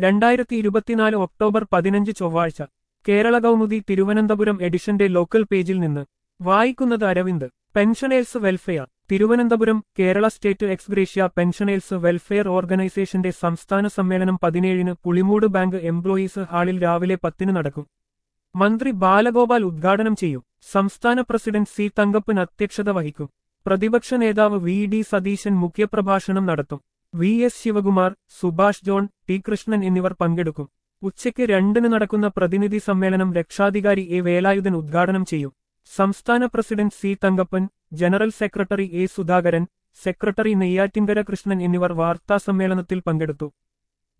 രണ്ടായിരത്തി ഇരുപത്തിനാല് ഒക്ടോബർ പതിനഞ്ച് ചൊവ്വാഴ്ച കേരള കൗമുദി തിരുവനന്തപുരം എഡിഷന്റെ ലോക്കൽ പേജിൽ നിന്ന് വായിക്കുന്നത് Aravind pensioners welfare Thiruvananthapuram Kerala state ex gratia pensioners welfare ഓർഗനൈസേഷന്റെ സംസ്ഥാന സമ്മേളനം പതിനേഴിന് പുളിമൂട് ബാങ്ക് എംപ്ലോയീസ് ഹാളിൽ രാവിലെ പത്തിന് നടക്കും മന്ത്രി ബാലഗോപാൽ ഉദ്ഘാടനം ചെയ്യും സംസ്ഥാന പ്രസിഡന്റ് സി തങ്കപ്പൻ അധ്യക്ഷത വഹിക്കും പ്രതിപക്ഷ നേതാവ് വി ഡി സതീശൻ മുഖ്യപ്രഭാഷണം നടത്തും V S Sivakumar Subhash John T Krishnan എന്നിവർ പങ്കെടുക്കും ഉച്ചയ്ക്ക് രണ്ടിന് നടക്കുന്ന പ്രതിനിധി സമ്മേളനം രക്ഷാധികാരി എ വേലായുധൻ ഉദ്ഘാടനം ചെയ്യും സംസ്ഥാന president C Thankappan general secretary A Sudhakaran secretary Neyyattinkara Krishnan എന്നിവർ വാർത്താസമ്മേളനത്തിൽ പങ്കെടുത്തു